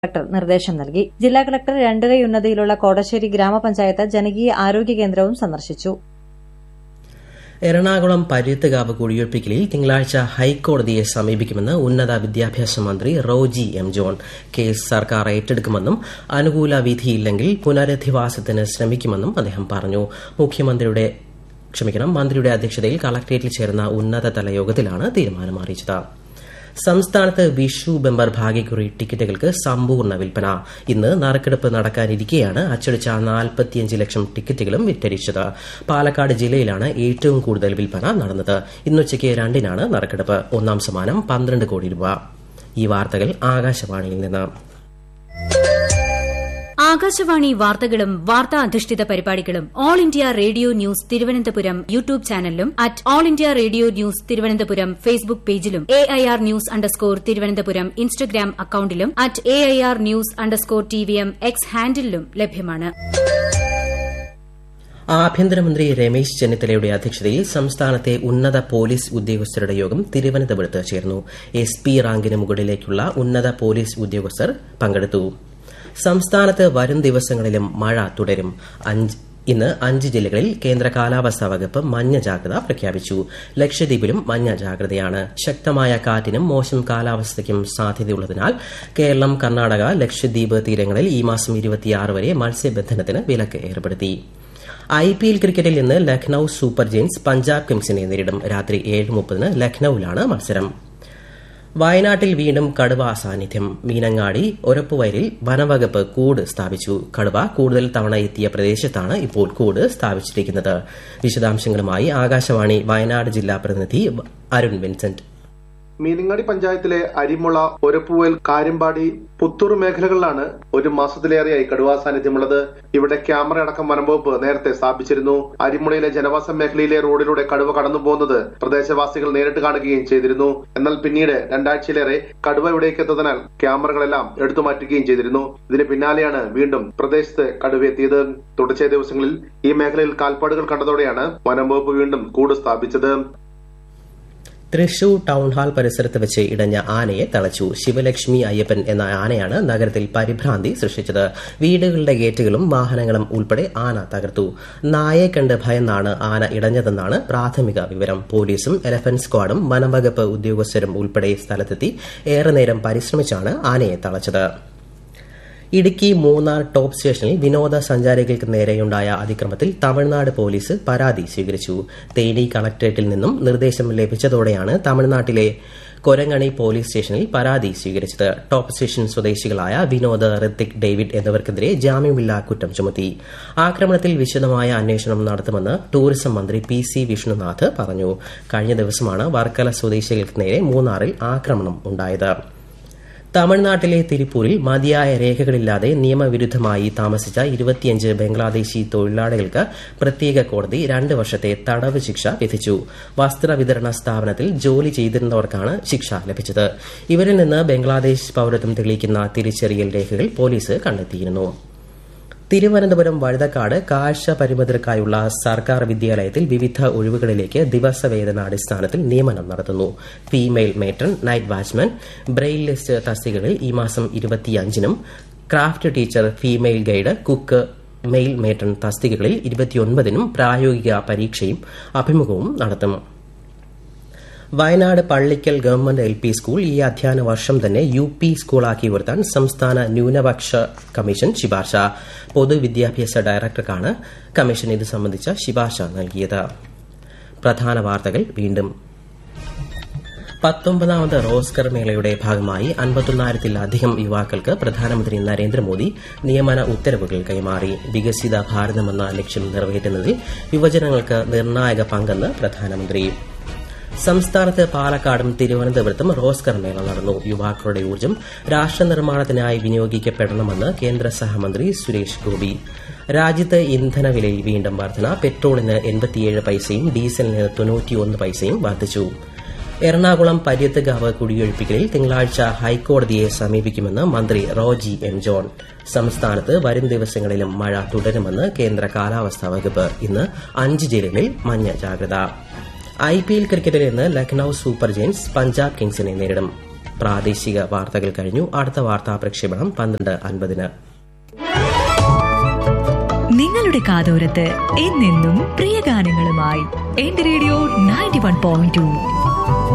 collector നിർദ്ദേശം നൽകി ജില്ലാ കളക്ടർ രണ്ടുകൈ ഉന്നതിയിലുള്ള കോടശ്ശേരി ഗ്രാമപഞ്ചായത്ത് ജനകീയ ആരോഗ്യ കേന്ദ്രവും സന്ദർശിച്ചു എറണാകുളം പര്യത്തുകാവ് കുടിയൊഴിപ്പിക്കലിൽ തിങ്കളാഴ്ച ഹൈക്കോടതിയെ സമീപിക്കുമെന്ന് ഉന്നത വിദ്യാഭ്യാസ മന്ത്രി റോജി എം ജോൺ കേസ് സർക്കാർ ഏറ്റെടുക്കുമെന്നും അനുകൂല വിധിയില്ലെങ്കിൽ പുനരധിവാസത്തിന് ശ്രമിക്കുമെന്നും അദ്ദേഹം പറഞ്ഞു മുഖ്യമന്ത്രിയുടെ ക്ഷമിക്കണം മന്ത്രിയുടെ അധ്യക്ഷതയിൽ കളക്ടറേറ്റിൽ ചേർന്ന ഉന്നതതല യോഗത്തിലാണ് തീരുമാനം അറിയിച്ചത് സംസ്ഥാനത്ത് വിഷു ബെമ്പർ ഭാഗ്യക്കുറി ടിക്കറ്റുകൾക്ക് സമ്പൂർണ്ണ വിൽപ്പന ഇന്ന് നറുക്കെടുപ്പ് നടക്കാനിരിക്കെയാണ് അച്ചടിച്ച നാൽപ്പത്തിയഞ്ച് ലക്ഷം ടിക്കറ്റുകളും വിറ്റഴിച്ചത് പാലക്കാട് ജില്ലയിലാണ് ഏറ്റവും കൂടുതൽ വിൽപ്പന നടന്നത് ഇന്നുച്ചയ്ക്ക് രണ്ടിനാണ് നറുക്കെടുപ്പ് ഒന്നാം സമ്മാനം പന്ത്രണ്ട് കോടി രൂപ ഈ വാർത്തകൾ ആകാശവാണിയിൽ നിന്ന് ആകാശവാണി വാർത്തകളും വാർത്താ അധിഷ്ഠിത പരിപാടികളും All India Radio News Thiruvananthapuram YouTube ചാനലിലും at All India Radio News Thiruvananthapuram Facebook പേജിലും A I R news underscore Thiruvananthapuram Instagram അക്കൌണ്ടിലും at A I R news underscore T V M X ഹാൻഡിലും ലഭ്യമാണ് ആഭ്യന്തരമന്ത്രി രമേശ് ചെന്നിത്തലയുടെ അധ്യക്ഷതയിൽ സംസ്ഥാനത്തെ ഉന്നത പോലീസ് ഉദ്യോഗസ്ഥരുടെ യോഗം തിരുവനന്തപുരത്ത് ചേർന്നു എസ് പി റാങ്കിന് മുകളിലേക്കുള്ള ഉന്നത പോലീസ് ഉദ്യോഗസ്ഥർ പങ്കെടുത്തു സംസ്ഥാനത്ത് വരും ദിവസങ്ങളിലും മഴ തുടരും ഇന്ന് അഞ്ച് ജില്ലകളിൽ കേന്ദ്ര കാലാവസ്ഥാ വകുപ്പ് മഞ്ഞ ജാഗ്രത പ്രഖ്യാപിച്ചു ലക്ഷദ്വീപിലും മഞ്ഞ ജാഗ്രതയാണ് ശക്തമായ കാറ്റിനും മോശം കാലാവസ്ഥയ്ക്കും സാധ്യതയുള്ളതിനാൽ കേരളം കർണാടക ലക്ഷദ്വീപ് തീരങ്ങളിൽ ഈ മാസം ഇരുപത്തിയാറ് വരെ മത്സ്യബന്ധനത്തിന് വിലക്ക് ഏർപ്പെടുത്തി ഐ പി എൽ ക്രിക്കറ്റിൽ ഇന്ന് ലക്നൌ സൂപ്പർ ജെയിൻസ് പഞ്ചാബ് കിങ്സിനെ നേരിടും രാത്രി ഏഴ് മുപ്പതിന് ലക്നൌവിലാണ് മത്സരം വയനാട്ടിൽ വീണ്ടും കടുവ സാന്നിധ്യം മീനങ്ങാടി ഒരപ്പുവയലിൽ വനവകുപ്പ് കൂട് സ്ഥാപിച്ചു കടുവ കൂടുതൽ തവണ എത്തിയ പ്രദേശത്താണ് ഇപ്പോൾ കൂട് സ്ഥാപിച്ചിരിക്കുന്നത് വിശദാംശങ്ങളുമായി ആകാശവാണി വയനാട് ജില്ലാ പ്രതിനിധി അരുൺ വിൻസെന്റ് മീനങ്ങാടി പഞ്ചായത്തിലെ അരിമുള ഒരപ്പുവൽ കാര്യമ്പാടി പുത്തൂർ മേഖലകളിലാണ് ഒരു മാസത്തിലേറെയായി കടുവാ സാന്നിധ്യമുള്ളത് ഇവിടെ ക്യാമറ അടക്കം വനംവകുപ്പ് നേരത്തെ സ്ഥാപിച്ചിരുന്നു അരിമുളയിലെ ജനവാസ മേഖലയിലെ റോഡിലൂടെ കടുവ കടന്നു പോകുന്നത് പ്രദേശവാസികൾ നേരിട്ട് കാണുകയും ചെയ്തിരുന്നു എന്നാൽ പിന്നീട് രണ്ടാഴ്ചയിലേറെ കടുവ ഇവിടേക്ക് എത്തുന്നതിനാൽ ക്യാമറകളെല്ലാം എടുത്തു മാറ്റുകയും ചെയ്തിരുന്നു ഇതിന് പിന്നാലെയാണ് വീണ്ടും പ്രദേശത്ത് കടുവ എത്തിയത് തുടർച്ചയായ ദിവസങ്ങളിൽ ഈ മേഖലയിൽ കാൽപ്പാടുകൾ കണ്ടതോടെയാണ് വനംവകുപ്പ് വീണ്ടും കൂട് സ്ഥാപിച്ചത് തൃശൂർ ടൗൺ ഹാൾ പരിസരത്ത് വെച്ച് ഇടഞ്ഞ ആനയെ തളച്ചു ശിവലക്ഷ്മി അയ്യപ്പൻ എന്ന ആനയാണ് നഗരത്തിൽ പരിഭ്രാന്തി സൃഷ്ടിച്ചത് വീടുകളുടെ ഗേറ്റുകളും വാഹനങ്ങളും ഉൾപ്പെടെ ആന തകർത്തു നായെ കണ്ട് ഭയന്നാണ് ആന ഇടഞ്ഞതെന്നാണ് പ്രാഥമിക വിവരം പോലീസും എലഫന്റ് സ്ക്വാഡും വനംവകുപ്പ് ഉദ്യോഗസ്ഥരും ഉൾപ്പെടെ സ്ഥലത്തെത്തി ഏറെ നേരം പരിശ്രമിച്ചാണ് ആനയെ തളച്ചത് ഇടുക്കി മൂന്നാർ ടോപ്പ് സ്റ്റേഷനിൽ വിനോദസഞ്ചാരികൾക്ക് നേരെയുണ്ടായ അതിക്രമത്തിൽ തമിഴ്നാട് പോലീസ് പരാതി സ്വീകരിച്ചു തേനി കളക്ടറേറ്റിൽ നിന്നും നിർദ്ദേശം ലഭിച്ചതോടെയാണ് തമിഴ്നാട്ടിലെ കൊരങ്ങണി പോലീസ് സ്റ്റേഷനിൽ പരാതി സ്വീകരിച്ചത് ടോപ്പ് സ്റ്റേഷൻ സ്വദേശികളായ വിനോദ് ഋത്തിക് ഡേവിഡ് എന്നിവർക്കെതിരെ ജാമ്യമില്ലാ കുറ്റം ചുമത്തി ആക്രമണത്തിൽ വിശദമായ അന്വേഷണം നടത്തുമെന്ന് ടൂറിസം മന്ത്രി പി സി വിഷ്ണുനാഥ് പറഞ്ഞു കഴിഞ്ഞ ദിവസമാണ് വർക്കല സ്വദേശികൾക്ക് നേരെ മൂന്നാറിൽ ആക്രമണം ഉണ്ടായത് തമിഴ്നാട്ടിലെ തിരുപ്പൂരിൽ മതിയായ രേഖകളില്ലാതെ നിയമവിരുദ്ധമായി താമസിച്ച ഇരുപത്തിയഞ്ച് ബംഗ്ലാദേശി തൊഴിലാളികൾക്ക് പ്രത്യേക കോടതി രണ്ട് വർഷത്തെ തടവ് ശിക്ഷ വിധിച്ചു വസ്ത്രവിതരണ സ്ഥാപനത്തിൽ ജോലി ചെയ്തിരുന്നവർക്കാണ് ശിക്ഷ ലഭിച്ചത് ഇവരിൽ നിന്ന് ബംഗ്ലാദേശ് പൌരത്വം തെളിയിക്കുന്ന തിരിച്ചറിയൽ രേഖകൾ പോലീസ് കണ്ടെത്തിയിരുന്നു തിരുവനന്തപുരം വഴുതക്കാട് കാഴ്ച പരിമിതർക്കായുള്ള സർക്കാർ വിദ്യാലയത്തിൽ വിവിധ ഒഴിവുകളിലേക്ക് ദിവസവേതനാടിസ്ഥാനത്തിൽ നിയമനം നടത്തുന്നു female matron night watchman braillist തസ്തികകളിൽ ഈ മാസം ഇരുപത്തിയഞ്ചിനും craft teacher female guide cook male matron തസ്തികകളിൽ ഇരുപത്തിയൊൻപതിനും പ്രായോഗിക പരീക്ഷയും അഭിമുഖവും നടത്തും Wayanad Pallikkal government L P school ഈ അധ്യയന വർഷം തന്നെ യു പി സ്കൂളാക്കി ഉയർത്താൻ സംസ്ഥാന ന്യൂനപക്ഷ കമ്മീഷൻ ശുപാർശ പൊതുവിദ്യാഭ്യാസ ഡയറക്ടർക്കാണ് കമ്മീഷൻ ഇത് സംബന്ധിച്ച ശുപാർശ നൽകിയത് പ്രധാന വാർത്തകൾ വീണ്ടും പത്തൊമ്പതാമത് റോസ്കർ മേളയുടെ ഭാഗമായി അൻപത്തൊന്നായിരത്തിലധികം യുവാക്കൾക്ക് പ്രധാനമന്ത്രി നരേന്ദ്രമോദി നിയമന ഉത്തരവുകൾ കൈമാറി വികസിത ഭാരതമെന്ന ലക്ഷ്യം നിറവേറ്റുന്നതിൽ യുവജനങ്ങൾക്ക് നിർണായക പങ്കെന്ന് പ്രധാനമന്ത്രി സംസ്ഥാനത്ത് പാലക്കാടും തിരുവനന്തപുരത്തും റോസ്കർ മേള നടന്നു യുവാക്കളുടെ ഊർജ്ജം രാഷ്ട്ര നിർമ്മാണത്തിനായി വിനിയോഗിക്കപ്പെടണമെന്ന് കേന്ദ്ര സഹമന്ത്രി സുരേഷ് ഗോപി രാജ്യത്ത് ഇന്ധനവിലയിൽ വീണ്ടും വർധന പെട്രോളിന് എൺപത്തിയേഴ് പൈസയും ഡീസലിന് തൊണ്ണൂറ്റിയൊന്ന് പൈസയും വർദ്ധിച്ചു എറണാകുളം പര്യത്തുകാവ് കുടിയൊഴിപ്പിക്കലിൽ തിങ്കളാഴ്ച ഹൈക്കോടതിയെ സമീപിക്കുമെന്ന് മന്ത്രി റോജി എം ജോൺ സംസ്ഥാനത്ത് വരും ദിവസങ്ങളിലും മഴ തുടരുമെന്ന് കേന്ദ്ര കാലാവസ്ഥാ വകുപ്പ് ഇന്ന് അഞ്ച് ജില്ലകളിൽ മഞ്ഞ ജാഗ്രത ഐ പി എൽ ക്രിക്കറ്റിൽ ഇന്ന് ലക്നൌ സൂപ്പർ ജയൻസ് പഞ്ചാബ് കിങ്സിനെ നേരിടും പ്രാദേശിക വാർത്തകൾ കഴിഞ്ഞു അടുത്ത വാർത്താ പ്രക്ഷേപണം പന്ത്രണ്ട് അൻപതിന് നിങ്ങളുടെ കാതോരത്ത് എന്നെന്നും പ്രിയ ഗാനങ്ങളുമായി എന്റെ radio ninety one point to